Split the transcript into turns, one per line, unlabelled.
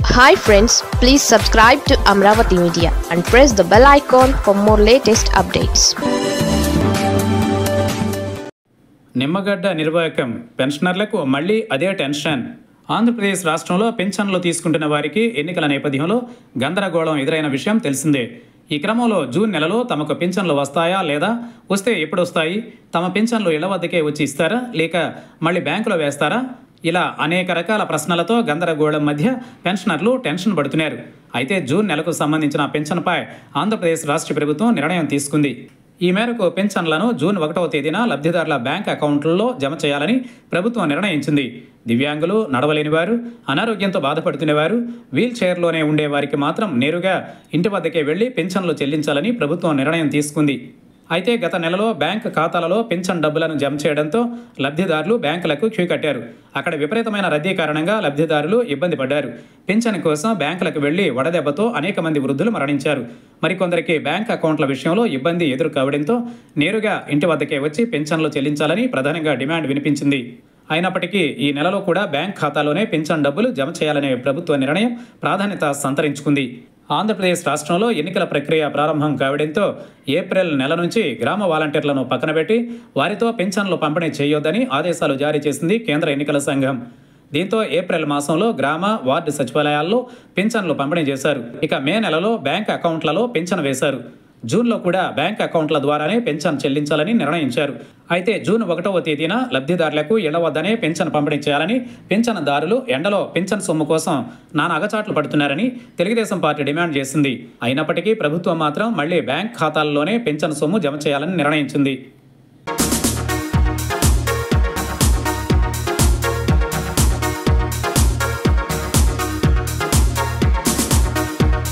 hi friends please subscribe to Amaravati media and press the bell icon for more latest updates
Nimmagadda నిర్వాహకం పెన్షనర్లకు మళ్ళీ అదే tension Andhra Pradesh రాష్ట్రంలో పెన్షన్లు తీసుకుంటున్న వారికి ఎన్నికల నేపథ్యంలో గందరగోళం ఎదురైన విషయం తెలిసిందే ఈ క్రమంలో జూన్ నెలలో తమకు పింఛన్లు వస్తాయా లేదా వస్తే ఎప్పుడు వస్తాయి తమ పింఛన్లు ఇళ్ల వద్దకే వచ్చి ఇస్తారా లేక మళ్ళీ బ్యాంకులో వేస్తారా ఇలా అనేక రకాల ప్రశ్నలతో గందరగోళం మధ్య పెన్షనర్లు టెన్షన్ పడుతున్నారు అయితే జూన్ నెలకు సంబంధించిన పెన్షన్పై ఆంధ్రప్రదేశ్ రాష్ట్ర ప్రభుత్వం నిర్ణయం తీసుకుంది ఈ మేరకు పెన్షన్లను జూన్ ఒకటవ తేదీన లబ్ధిదారుల బ్యాంక్ అకౌంట్లలో జమ చేయాలని ప్రభుత్వం నిర్ణయించింది దివ్యాంగులు నడవలేని వారు అనారోగ్యంతో బాధపడుతున్నవారు వీల్ చైర్లోనే ఉండే వారికి మాత్రం నేరుగా ఇంటి వద్దకే వెళ్లి పెన్షన్లు చెల్లించాలని ప్రభుత్వం నిర్ణయం తీసుకుంది అయితే గత నెలలో బ్యాంక్ ఖాతాలలో పెన్షన్ డబ్బులను జమ చేయడంతో లబ్ధిదారులు బ్యాంకులకు క్యూ కట్టారు అక్కడ విపరీతమైన రద్దీ కారణంగా లబ్ధిదారులు ఇబ్బంది పడ్డారు పింఛన్ కోసం బ్యాంకులకు వెళ్లి వడదెబ్బతో అనేక మంది వృద్ధులు మరణించారు మరికొందరికి బ్యాంక్ అకౌంట్ల విషయంలో ఇబ్బంది ఎదురు కావడంతో నేరుగా ఇంటి వద్దకే వచ్చి పెన్షన్లు చెల్లించాలని ప్రధానంగా డిమాండ్ వినిపించింది అయినప్పటికీ ఈ నెలలో కూడా బ్యాంక్ ఖాతాలోనే పెన్షన్ డబ్బులు జమ చేయాలనే ప్రభుత్వ నిర్ణయం ప్రాధాన్యత సంతరించుకుంది ఆంధ్రప్రదేశ్ రాష్ట్రంలో ఎన్నికల ప్రక్రియ ప్రారంభం కావడంతో ఏప్రిల్ నెల నుంచి గ్రామ వాలంటీర్లను పక్కనబెట్టి వారితో పెన్షన్లు పంపిణీ చేయొద్దని ఆదేశాలు జారీ చేసింది కేంద్ర ఎన్నికల సంఘం దీంతో ఏప్రిల్ మాసంలో గ్రామ వార్డు సచివాలయాల్లో పింఛన్లు పంపిణీ చేశారు ఇక మే నెలలో బ్యాంక్ అకౌంట్లలో పింఛన్ వేశారు జూన్లో కూడా బ్యాంక్ అకౌంట్ల ద్వారానే పెన్షన్ చెల్లించాలని నిర్ణయించారు అయితే జూన్ ఒకటవ తేదీన లబ్ధిదారులకు ఇళ్ల వద్దనే పెన్షన్ పంపిణీ చేయాలని పెన్షన్దారులు ఎండలో పెన్షన్ సొమ్ము కోసం నానా అగచాట్లు పడుతున్నారని తెలుగుదేశం పార్టీ డిమాండ్ చేసింది అయినప్పటికీ ప్రభుత్వం మాత్రం మళ్లీ బ్యాంక్ ఖాతాల్లోనే పెన్షన్ సొమ్ము జమ చేయాలని నిర్ణయించింది